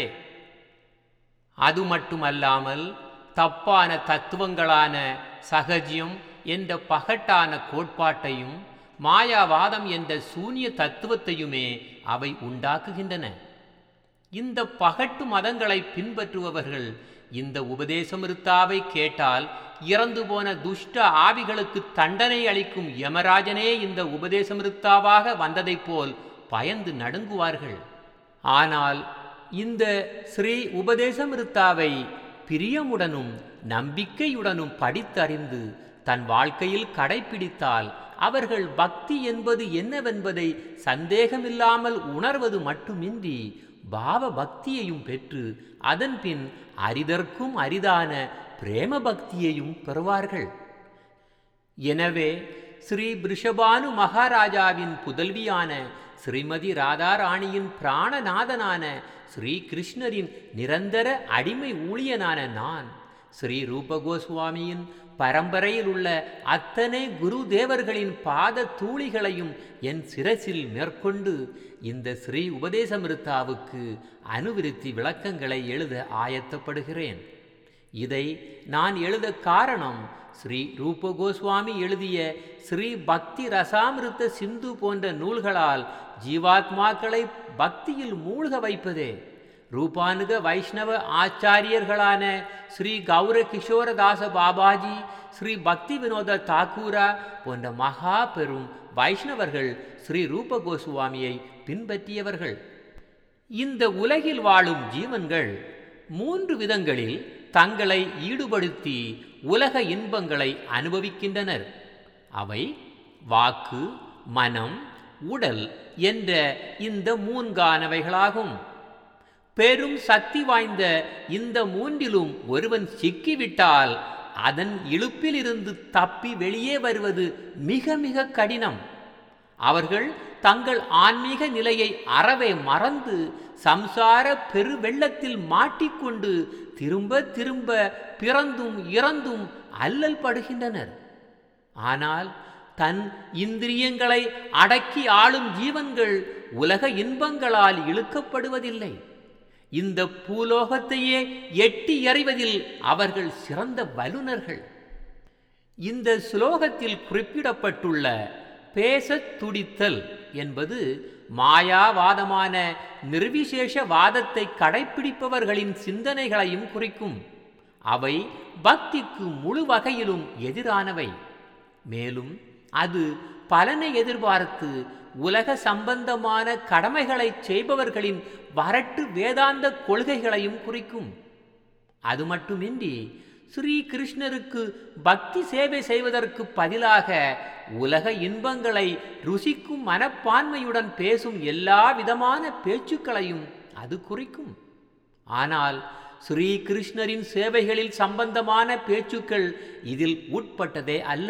அது மட்டுமல்லாமல் தப்பான தத்துவங்களான சகஜியம் என்ற பகட்டான கோட்பாட்டையும் மாயாவாதம் என்ற சூனிய தத்துவத்தையுமே அவை உண்டாக்குகின்றன இந்த பகட்டு மதங்களை பின்பற்றுபவர்கள் இந்த உபதேசமிருத்தாவை கேட்டால் இறந்து போன துஷ்ட ஆவிகளுக்கு தண்டனை அளிக்கும் யமராஜனே இந்த உபதேசமிருத்தாவாக வந்ததைப் போல் பயந்து நடுங்குவார்கள் ஆனால் இந்த ஸ்ரீ உபதேசமிருத்தாவை பிரியமுடனும் நம்பிக்கையுடனும் படித்தறிந்து தன் வாழ்க்கையில் கடைபிடித்தால் அவர்கள் பக்தி என்பது என்னவென்பதை சந்தேகமில்லாமல் உணர்வது மட்டுமின்றி பாவ பக்தியையும் பெற்று அதன்பின் அரிதற்கும் அரிதான பிரேம பக்தியையும் பெறுவார்கள் எனவே ஸ்ரீ பிருஷபானு மகாராஜாவின் புதல்வியான ஸ்ரீமதி ராதாராணியின் பிராணநாதனான ஸ்ரீ கிருஷ்ணரின் நிரந்தர அடிமை ஊழியனான நான் ஸ்ரீ ரூப கோஸ்வாமியின் பரம்பரையில் உள்ள அத்தனை குரு தேவர்களின் பாத தூளிகளையும் என் சிரசில் மேற்கொண்டு இந்த ஸ்ரீ உபதேசமிருத்தாவுக்கு அனுவிருத்தி விளக்கங்களை எழுத ஆயத்தப்படுகிறேன் இதை நான் எழுத காரணம் ஸ்ரீ ரூப கோஸ்வாமி எழுதிய ஸ்ரீ பக்தி ரசாமிருத்த சிந்து போன்ற நூல்களால் ஜீவாத்மாக்களை பக்தியில் மூழ்க வைப்பதே ரூபானுக வைஷ்ணவ ஆச்சாரியர்களான ஸ்ரீ கௌர கிஷோரதாச பாபாஜி ஸ்ரீ பக்தி வினோத தாக்கூரா போன்ற மகா பெரும் வைஷ்ணவர்கள் ஸ்ரீ ரூப கோஸ்வாமியை பின்பற்றியவர்கள் இந்த உலகில் வாழும் ஜீவன்கள் மூன்று விதங்களில் தங்களை ஈடுபடுத்தி உலக இன்பங்களை அனுபவிக்கின்றனர் அவை வாக்கு மனம் உடல் என்ற இந்த மூன்கானவைகளாகும் பெரும் சக்தி வாய்ந்த இந்த மூன்றிலும் ஒருவன் சிக்கிவிட்டால் அதன் இழுப்பிலிருந்து தப்பி வெளியே வருவது மிக மிக கடினம் அவர்கள் தங்கள் ஆன்மீக நிலையை அறவே மறந்து சம்சார பெருவெள்ளத்தில் மாட்டிக்கொண்டு திரும்ப திரும்ப பிறந்தும் இறந்தும் அல்லல் படுகின்றனர் ஆனால் தன் இந்திரியங்களை அடக்கி ஆளும் ஜீவன்கள் உலக இன்பங்களால் இழுக்கப்படுவதில்லை இந்த பூலோகத்தையே எட்டி எறிவதில் அவர்கள் சிறந்த வல்லுநர்கள் இந்த ஸ்லோகத்தில் குறிப்பிடப்பட்டுள்ள பேசத் துடித்தல் என்பது மாயாவாதமான நிர்விசேஷ வாதத்தை கடைப்பிடிப்பவர்களின் சிந்தனைகளையும் குறிக்கும் அவை பக்திக்கு முழு வகையிலும் எதிரானவை மேலும் அது பலனை எதிர்பார்த்து உலக சம்பந்தமான கடமைகளை செய்பவர்களின் வரட்டு வேதாந்த கொள்கைகளையும் குறிக்கும் அது மட்டுமின்றி ஸ்ரீ கிருஷ்ணருக்கு பக்தி சேவை செய்வதற்கு பதிலாக உலக இன்பங்களை ருசிக்கும் மனப்பான்மையுடன் பேசும் எல்லா விதமான பேச்சுக்களையும் அது குறிக்கும் ஆனால் ஸ்ரீ கிருஷ்ணரின் சேவைகளில் சம்பந்தமான பேச்சுக்கள் இதில் உட்பட்டதே அல்ல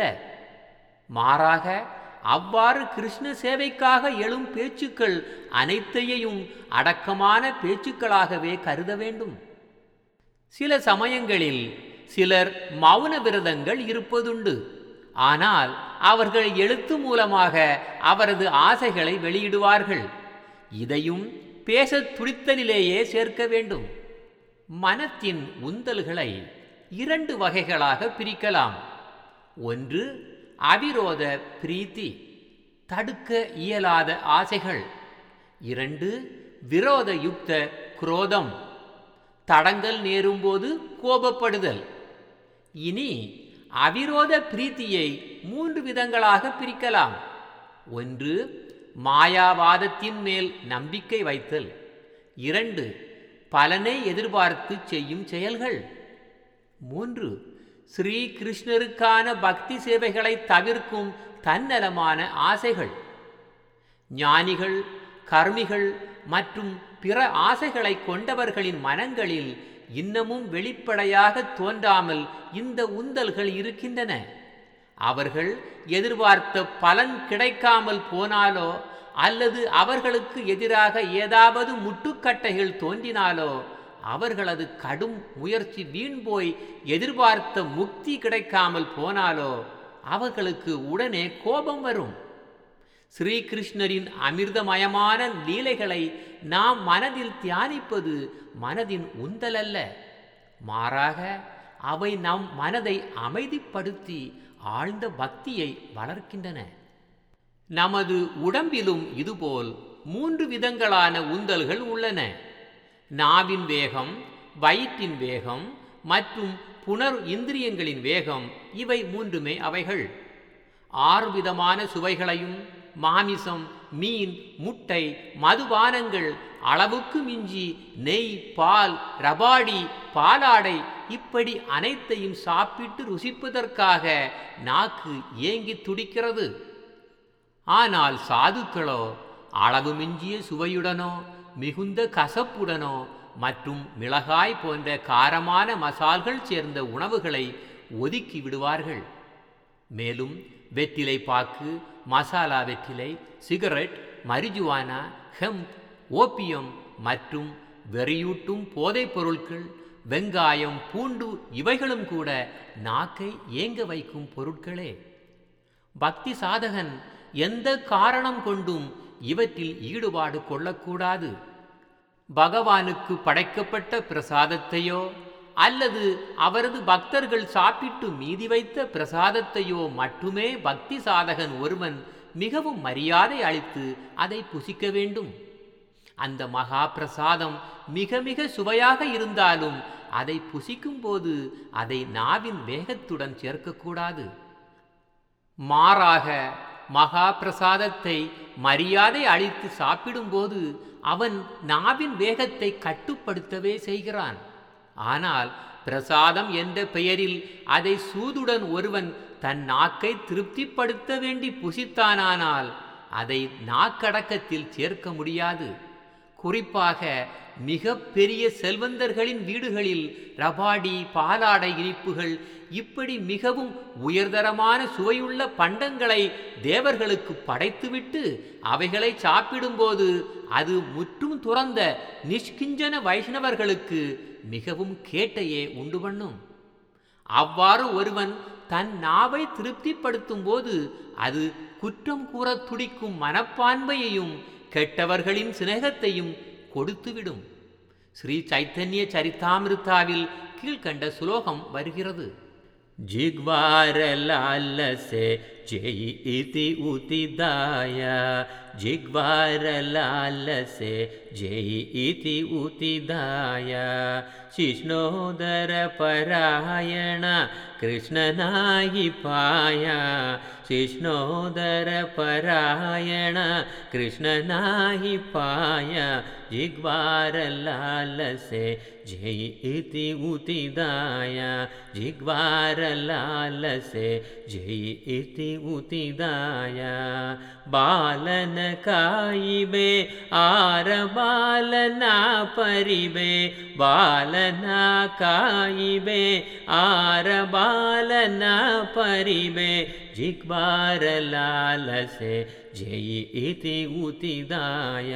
மாறாக அவ்வாறு கிருஷ்ண சேவைக்காக எழும் பேச்சுக்கள் அனைத்தையும் அடக்கமான பேச்சுக்களாகவே கருத வேண்டும் சில சமயங்களில் சிலர் மௌன விரதங்கள் இருப்பதுண்டு ஆனால் அவர்கள் எழுத்து மூலமாக அவரது ஆசைகளை வெளியிடுவார்கள் இதையும் பேசத் துடித்தலிலேயே சேர்க்க வேண்டும் மனத்தின் உந்தல்களை இரண்டு வகைகளாக பிரிக்கலாம் ஒன்று அவிரோத பிரீத்தி தடுக்க இயலாத ஆசைகள் இரண்டு விரோத யுக்த குரோதம் தடங்கல் நேரும்போது கோபப்படுதல் இனி அவிரோத பிரீத்தியை மூன்று விதங்களாக பிரிக்கலாம் ஒன்று மாயாவாதத்தின் மேல் நம்பிக்கை வைத்தல் இரண்டு பலனை எதிர்பார்த்து செய்யும் செயல்கள் மூன்று ஸ்ரீ கிருஷ்ணருக்கான பக்தி சேவைகளை தவிர்க்கும் தன்னலமான ஆசைகள் ஞானிகள் கர்மிகள் மற்றும் பிற ஆசைகளை கொண்டவர்களின் மனங்களில் இன்னமும் வெளிப்படையாக தோன்றாமல் இந்த உந்தல்கள் இருக்கின்றன அவர்கள் எதிர்பார்த்த பலன் கிடைக்காமல் போனாலோ அல்லது அவர்களுக்கு எதிராக ஏதாவது முட்டுக்கட்டைகள் தோன்றினாலோ அவர்களது கடும் முயற்சி வீண் போய் எதிர்பார்த்த முக்தி கிடைக்காமல் போனாலோ அவர்களுக்கு உடனே கோபம் வரும் ஸ்ரீகிருஷ்ணரின் அமிர்தமயமான லீலைகளை நாம் மனதில் தியானிப்பது மனதின் உந்தல் அல்ல மாறாக அவை நம் மனதை அமைதிப்படுத்தி ஆழ்ந்த பக்தியை வளர்க்கின்றன நமது உடம்பிலும் இதுபோல் மூன்று விதங்களான உந்தல்கள் உள்ளன நாவின் வேகம் வயிற்றின் வேகம் மற்றும் புனர் இந்திரியங்களின் வேகம் இவை மூன்றுமே அவைகள் ஆறு விதமான சுவைகளையும் மாமிசம் மீன் முட்டை மதுபானங்கள் அளவுக்கு மிஞ்சி நெய் பால் ரபாடி பாலாடை இப்படி அனைத்தையும் சாப்பிட்டு ருசிப்பதற்காக நாக்கு ஏங்கி துடிக்கிறது ஆனால் சாதுக்களோ அளவு மிஞ்சிய சுவையுடனோ மிகுந்த கசப்புடனோ மற்றும் மிளகாய் போன்ற காரமான மசால்கள் சேர்ந்த உணவுகளை ஒதுக்கி விடுவார்கள் மேலும் வெற்றிலை பாக்கு மசாலா வெற்றிலை சிகரெட் மரிஜுவானா ஹெம்ப் ஓப்பியம் மற்றும் வெறியூட்டும் போதைப் பொருட்கள் வெங்காயம் பூண்டு இவைகளும் கூட நாக்கை ஏங்க வைக்கும் பொருட்களே பக்தி சாதகன் எந்த காரணம் கொண்டும் இவற்றில் ஈடுபாடு கொள்ளக்கூடாது பகவானுக்கு படைக்கப்பட்ட பிரசாதத்தையோ அல்லது அவரது பக்தர்கள் சாப்பிட்டு மீதி வைத்த பிரசாதத்தையோ மட்டுமே பக்தி சாதகன் ஒருவன் மிகவும் மரியாதை அளித்து அதை புசிக்க வேண்டும் அந்த மகா பிரசாதம் மிக மிக சுவையாக இருந்தாலும் அதை புசிக்கும்போது அதை நாவின் வேகத்துடன் சேர்க்கக்கூடாது மாறாக மகா பிரசாதத்தை மரியாதை அளித்து சாப்பிடும்போது அவன் நாவின் வேகத்தை கட்டுப்படுத்தவே செய்கிறான் ஆனால் பிரசாதம் என்ற பெயரில் அதை சூதுடன் ஒருவன் தன் நாக்கை திருப்திப்படுத்த வேண்டி புசித்தானானால் அதை நாக்கடக்கத்தில் சேர்க்க முடியாது குறிப்பாக மிக பெரிய செல்வந்தர்களின் வீடுகளில் ரபாடி பாலாடை இனிப்புகள் இப்படி மிகவும் உயர்தரமான சுவையுள்ள பண்டங்களை தேவர்களுக்கு படைத்துவிட்டு அவைகளை சாப்பிடும்போது அது முற்றும் துறந்த நிஷ்கிஞ்சன வைஷ்ணவர்களுக்கு மிகவும் கேட்டையே உண்டு பண்ணும் அவ்வாறு ஒருவன் தன் நாவை திருப்திப்படுத்தும் போது அது குற்றம் கூற துடிக்கும் மனப்பான்மையையும் கெட்டவர்களின் சிநேகத்தையும் கொடுத்துவிடும் ஸ்ரீ சைத்தன்ய சரிதாமிருத்தாவில் கீழ்கண்ட சுலோகம் வருகிறது
जिग्वारलालसे जयि इति उतिदाय जिग्वारलालसे जयि इति उतिदाय शिष्णोदरपरायण कृष्णनायि पाय शिष्णोदरपरायण कृष्णनायि पाय जिग्वारलालसे जयि इति उतिदाय जिग्वारलालसे जयि इति उतिदाय बालन कायिबे आर बालना परिबे बालना कायिबे आर बालना परिबे जिग्वारलालसे जयि इति उतिदाय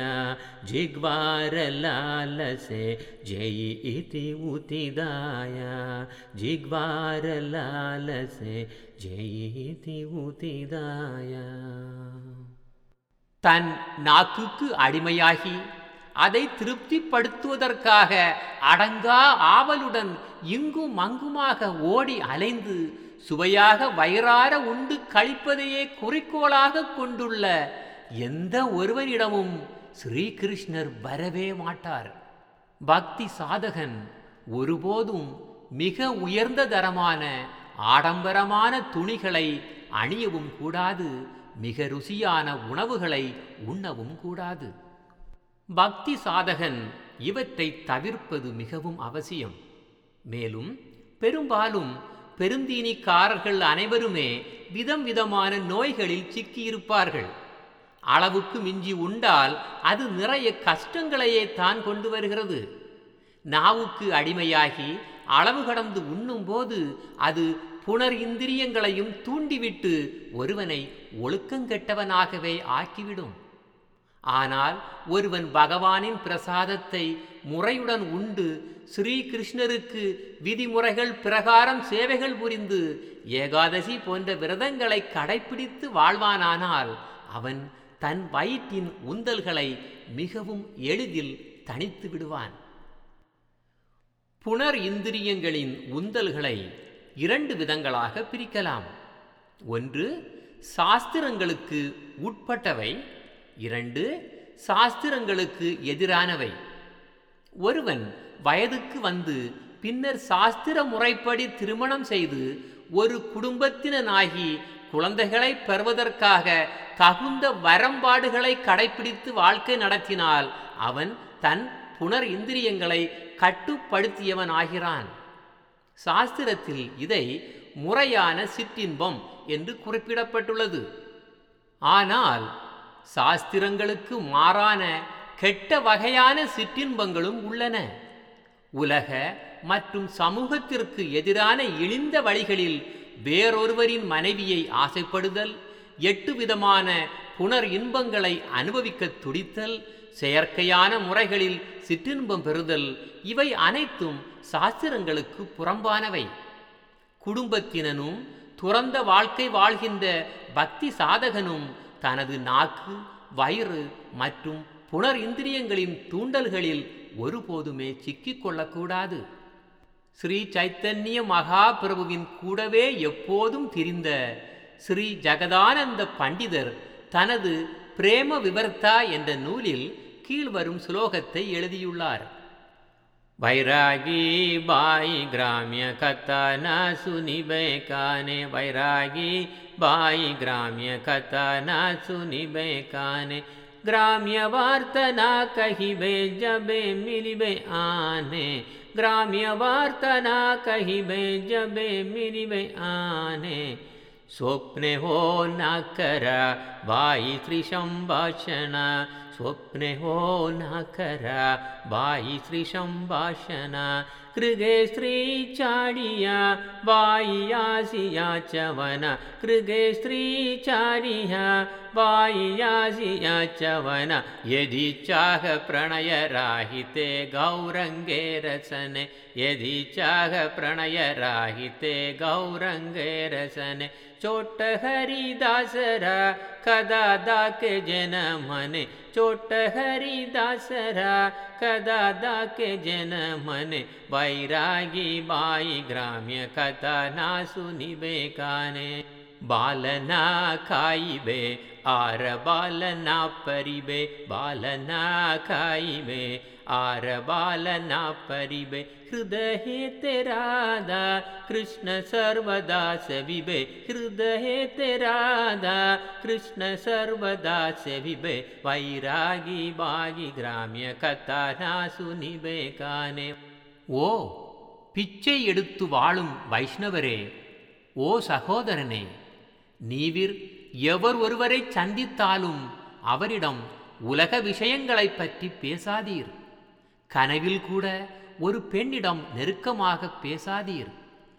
जिग्वारलालसे जयि इति उतिदाय जिग्वारलालसे जयि इति उतिदाय
தன் நாக்குக்கு அடிமையாகி அதை திருப்திப்படுத்துவதற்காக அடங்கா ஆவலுடன் இங்கும் அங்குமாக ஓடி அலைந்து சுவையாக வயிறார உண்டு கழிப்பதையே குறிக்கோளாக கொண்டுள்ள எந்த ஒருவனிடமும் ஸ்ரீகிருஷ்ணர் வரவே மாட்டார் பக்தி சாதகன் ஒருபோதும் மிக உயர்ந்த தரமான ஆடம்பரமான துணிகளை அணியவும் கூடாது மிக ருசியான உணவுகளை உண்ணவும் கூடாது பக்தி சாதகன் இவற்றை தவிர்ப்பது மிகவும் அவசியம் மேலும் பெரும்பாலும் பெருந்தீனிக்காரர்கள் அனைவருமே விதம் விதமான நோய்களில் சிக்கியிருப்பார்கள் அளவுக்கு மிஞ்சி உண்டால் அது நிறைய கஷ்டங்களையே தான் கொண்டு வருகிறது நாவுக்கு அடிமையாகி அளவு கடந்து உண்ணும்போது அது புனர் இந்திரியங்களையும் தூண்டிவிட்டு ஒருவனை ஒழுக்கங்கெட்டவனாகவே ஆக்கிவிடும் ஆனால் ஒருவன் பகவானின் பிரசாதத்தை முறையுடன் உண்டு ஸ்ரீகிருஷ்ணருக்கு விதிமுறைகள் பிரகாரம் சேவைகள் புரிந்து ஏகாதசி போன்ற விரதங்களை கடைப்பிடித்து வாழ்வானானால் அவன் தன் வயிற்றின் உந்தல்களை மிகவும் எளிதில் தணித்து விடுவான் புனர் இந்திரியங்களின் உந்தல்களை இரண்டு விதங்களாக பிரிக்கலாம் ஒன்று சாஸ்திரங்களுக்கு உட்பட்டவை இரண்டு சாஸ்திரங்களுக்கு எதிரானவை ஒருவன் வயதுக்கு வந்து பின்னர் சாஸ்திர முறைப்படி திருமணம் செய்து ஒரு குடும்பத்தினனாகி குழந்தைகளை பெறுவதற்காக தகுந்த வரம்பாடுகளை கடைபிடித்து வாழ்க்கை நடத்தினால் அவன் தன் புனர் இந்திரியங்களை கட்டுப்படுத்தியவன் ஆகிறான் சாஸ்திரத்தில் இதை முறையான சிற்றின்பம் என்று குறிப்பிடப்பட்டுள்ளது ஆனால் சாஸ்திரங்களுக்கு மாறான கெட்ட வகையான சிற்றின்பங்களும் உள்ளன உலக மற்றும் சமூகத்திற்கு எதிரான இழிந்த வழிகளில் வேறொருவரின் மனைவியை ஆசைப்படுதல் எட்டு விதமான புனர் இன்பங்களை அனுபவிக்க துடித்தல் செயற்கையான முறைகளில் சிற்றின்பம் பெறுதல் இவை அனைத்தும் சாஸ்திரங்களுக்கு புறம்பானவை குடும்பத்தினனும் துறந்த வாழ்க்கை வாழ்கின்ற பக்தி சாதகனும் தனது நாக்கு வயிறு மற்றும் புனர் இந்திரியங்களின் தூண்டல்களில் ஒருபோதுமே சிக்கிக் கொள்ளக்கூடாது ஸ்ரீ சைத்தன்ய மகாபிரபுவின் கூடவே எப்போதும் திரிந்த ஸ்ரீ ஜெகதானந்த பண்டிதர் தனது பிரேம விவர்த்தா என்ற நூலில் கீழ்வரும் சுலோகத்தை எழுதியுள்ளார்
वैरागी बाई ग्राम्य कथा न सुनिबे काने वैरागी बाई ग्राम्य कथा न सुनिबे काने ग्राम्य वार्तना कहिबे जबे मिलिबे आने ग्राम्य वार्तना कहिबे जबे मिलिबे आने स्वप्ने हो न कर बाई त्रिसंभाषण स्वप्ने हो न कर बाई त्रिसंभाषण कृगे स्त्रीचाडिया बाई यासिया चवन कृगे स्त्रीचारिया बाई यासिया चवन यदि चाह प्रणय राहिते गौरङ्गे रसने यदि चाह प्रणय राहिते गौरङ्गे रसने चोट हरिदासरा कदा दाके जन मने चोट हरिदासरा कदा दाके जन मने वैरागी बाई ग्राम्य कथा ना सुनिबे काने बालना खाइबे आर बालना परिबे बालना खाइबे आर बालना परिबे हृदय तेरादा कृष्ण सर्वदा सविबे हृदय तेरादा कृष्ण सर्वदा सविबे वैरागी बागी ग्राम्य कथा ना सुनिबे काने
ஓ பிச்சை எடுத்து வாழும் வைஷ்ணவரே ஓ சகோதரனே நீவிர் எவர் ஒருவரை சந்தித்தாலும் அவரிடம் உலக விஷயங்களைப் பற்றி பேசாதீர் கனவில் கூட ஒரு பெண்ணிடம் நெருக்கமாக பேசாதீர்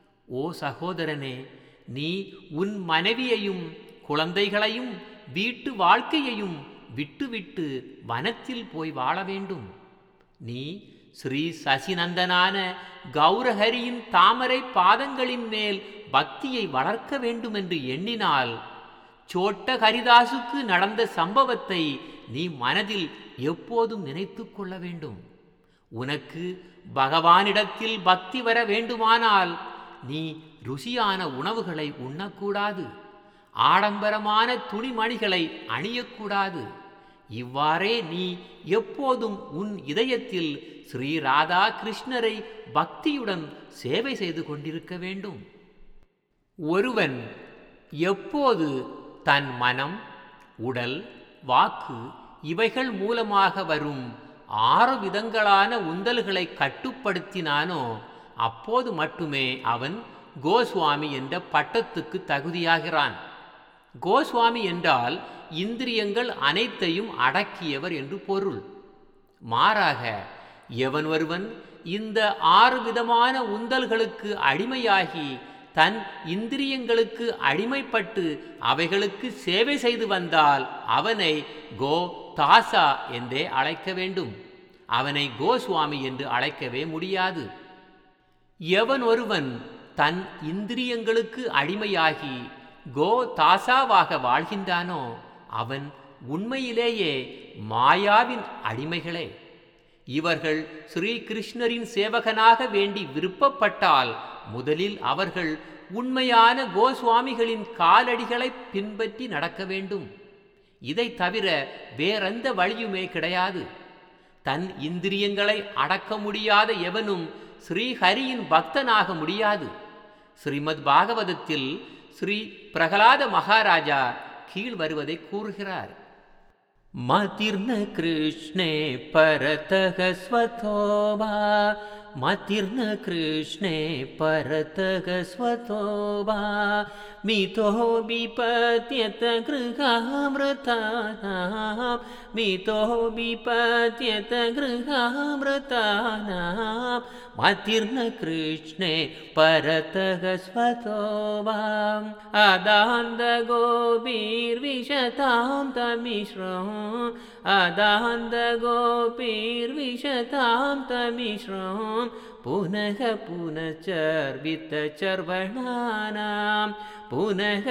ஓ சகோதரனே நீ உன் மனைவியையும் குழந்தைகளையும் வீட்டு வாழ்க்கையையும் விட்டுவிட்டு வனத்தில் போய் வாழ வேண்டும் நீ ஸ்ரீ சசிநந்தனான கௌரஹரியின் தாமரை பாதங்களின் மேல் பக்தியை வளர்க்க வேண்டுமென்று எண்ணினால் சோட்ட ஹரிதாசுக்கு நடந்த சம்பவத்தை நீ மனதில் எப்போதும் நினைத்து கொள்ள வேண்டும் உனக்கு பகவானிடத்தில் பக்தி வர வேண்டுமானால் நீ ருசியான உணவுகளை உண்ணக்கூடாது ஆடம்பரமான துணிமணிகளை அணியக்கூடாது இவ்வாறே நீ எப்போதும் உன் இதயத்தில் ஸ்ரீ ராதா கிருஷ்ணரை பக்தியுடன் சேவை செய்து கொண்டிருக்க வேண்டும் ஒருவன் எப்போது தன் மனம் உடல் வாக்கு இவைகள் மூலமாக வரும் ஆறு விதங்களான உந்தல்களை கட்டுப்படுத்தினானோ அப்போது மட்டுமே அவன் கோஸ்வாமி என்ற பட்டத்துக்கு தகுதியாகிறான் கோஸ்வாமி என்றால் இந்திரியங்கள் அனைத்தையும் அடக்கியவர் என்று பொருள் மாறாக எவன் ஒருவன் இந்த ஆறு விதமான உந்தல்களுக்கு அடிமையாகி தன் இந்திரியங்களுக்கு அடிமைப்பட்டு அவைகளுக்கு சேவை செய்து வந்தால் அவனை கோ தாசா என்றே அழைக்க வேண்டும் அவனை கோஸ்வாமி என்று அழைக்கவே முடியாது எவன் ஒருவன் தன் இந்திரியங்களுக்கு அடிமையாகி கோ தாசாவாக வாழ்கின்றானோ அவன் உண்மையிலேயே மாயாவின் அடிமைகளே இவர்கள் ஸ்ரீ கிருஷ்ணரின் சேவகனாக வேண்டி விருப்பப்பட்டால் முதலில் அவர்கள் உண்மையான கோஸ்வாமிகளின் காலடிகளை பின்பற்றி நடக்க வேண்டும் இதை தவிர வேறெந்த வழியுமே கிடையாது தன் இந்திரியங்களை அடக்க முடியாத எவனும் ஸ்ரீஹரியின் பக்தனாக முடியாது ஸ்ரீமத் பாகவதத்தில் ஸ்ரீ பிரகலாத மகாராஜா கீழ் வருவதை கூறுகிறார்
मतिर्न कृष्णे परतः स्वतो वा मतिर्न कृष्णे परतः स्वतो वा मितो विपत्यत गृहामृतानां मितो विपत्यत गृहामृतानां मतिर्न कृष्णे परतः स्वतो वाम् अदान्त गोपीर्विशतां तमिश्रम् अदान्तगोपीर्विशतां तमिश्रं पुनः पुनश्चर्वितचर्वणानां पुनः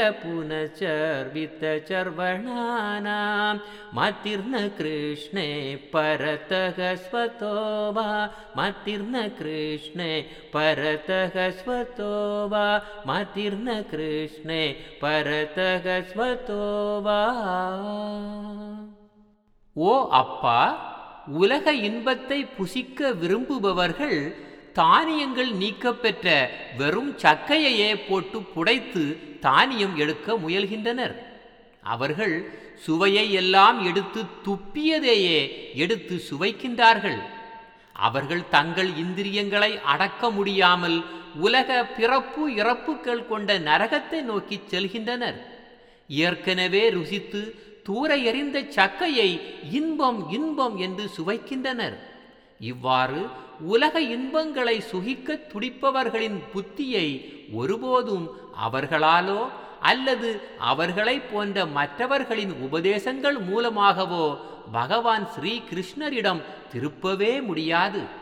पुनश्चर्वितचर्वणानां मतिर्न कृष्णे परतः स्वतो वा मतिर्न कृष्णे परतः स्वतो वा मतिर्न कृष्णे परतः स्वतो वा
ஓ அப்பா உலக இன்பத்தை புசிக்க விரும்புபவர்கள் தானியங்கள் நீக்கப்பெற்ற வெறும் சக்கையையே போட்டு புடைத்து தானியம் எடுக்க முயல்கின்றனர் அவர்கள் சுவையை எல்லாம் எடுத்து துப்பியதையே எடுத்து சுவைக்கின்றார்கள் அவர்கள் தங்கள் இந்திரியங்களை அடக்க முடியாமல் உலக பிறப்பு இறப்புகள் கொண்ட நரகத்தை நோக்கிச் செல்கின்றனர் ஏற்கனவே ருசித்து தூர எறிந்த சக்கையை இன்பம் இன்பம் என்று சுவைக்கின்றனர் இவ்வாறு உலக இன்பங்களை சுகிக்க துடிப்பவர்களின் புத்தியை ஒருபோதும் அவர்களாலோ அல்லது அவர்களைப் போன்ற மற்றவர்களின் உபதேசங்கள் மூலமாகவோ பகவான் ஸ்ரீ கிருஷ்ணரிடம் திருப்பவே முடியாது